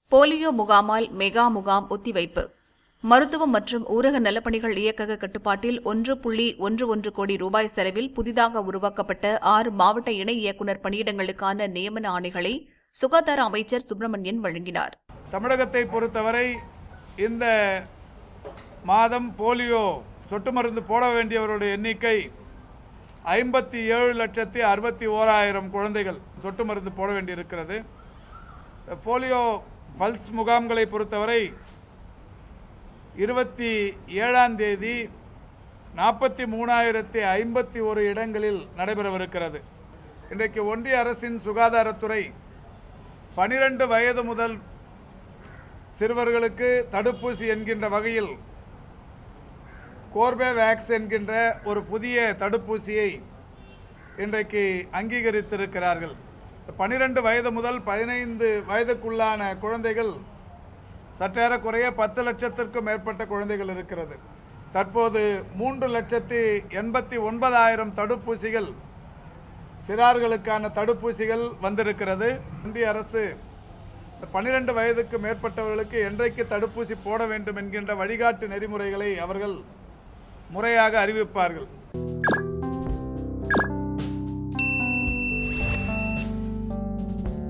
polio முகாமால் mega முகாம் ஒத்திவைப்பு மருத்துவம் மற்றும் ஊரக நலப்பணிகள் இயக்கக கட்டுப்பாட்டில் ஒன்று புள்ளி ஒன்று ஒன்று கோடி ரூபாய் செலவில் புதிதாக உருவாக்கப்பட்ட ஆறு மாவட்ட இணை இயக்குநர் பணியிடங்களுக்கான நியமன ஆணைகளை சுகாதார அமைச்சர் சுப்பிரமணியன் வழங்கினார் தமிழகத்தை பொறுத்தவரை இந்த மாதம் போலியோ சொட்டு மருந்து போட வேண்டியவருடைய எண்ணிக்கை ஐம்பத்தி ஏழு லட்சத்தி அறுபத்தி ஓராயிரம் குழந்தைகள் சொட்டு மருந்து போட வேண்டியிருக்கிறது போலியோ பல்ஸ் முகாம்களை பொறுத்தவரை இருபத்தி ஏழாம் தேதி நாற்பத்தி மூணாயிரத்தி ஐம்பத்தி ஒரு இடங்களில் நடைபெறவிருக்கிறது இன்றைக்கு ஒன்றிய அரசின் சுகாதாரத்துறை பனிரெண்டு வயது முதல் சிறுவர்களுக்கு தடுப்பூசி என்கின்ற வகையில் கோர்பேவேக்ஸ் என்கின்ற ஒரு புதிய தடுப்பூசியை இன்றைக்கு அங்கீகரித்திருக்கிறார்கள் பனிரெண்டு வயது முதல் பதினைந்து வயதுக்குள்ளான குழந்தைகள் சற்றேறக்குறைய பத்து லட்சத்திற்கும் மேற்பட்ட குழந்தைகள் இருக்கிறது தற்போது மூன்று லட்சத்தி எண்பத்தி ஒன்பதாயிரம் தடுப்பூசிகள் சிறார்களுக்கான தடுப்பூசிகள் வந்திருக்கிறது இந்திய அரசு பன்னிரண்டு வயதுக்கு மேற்பட்டவர்களுக்கு என்றைக்கு தடுப்பூசி போட வேண்டும் என்கின்ற வழிகாட்டு நெறிமுறைகளை அவர்கள் முறையாக அறிவிப்பார்கள்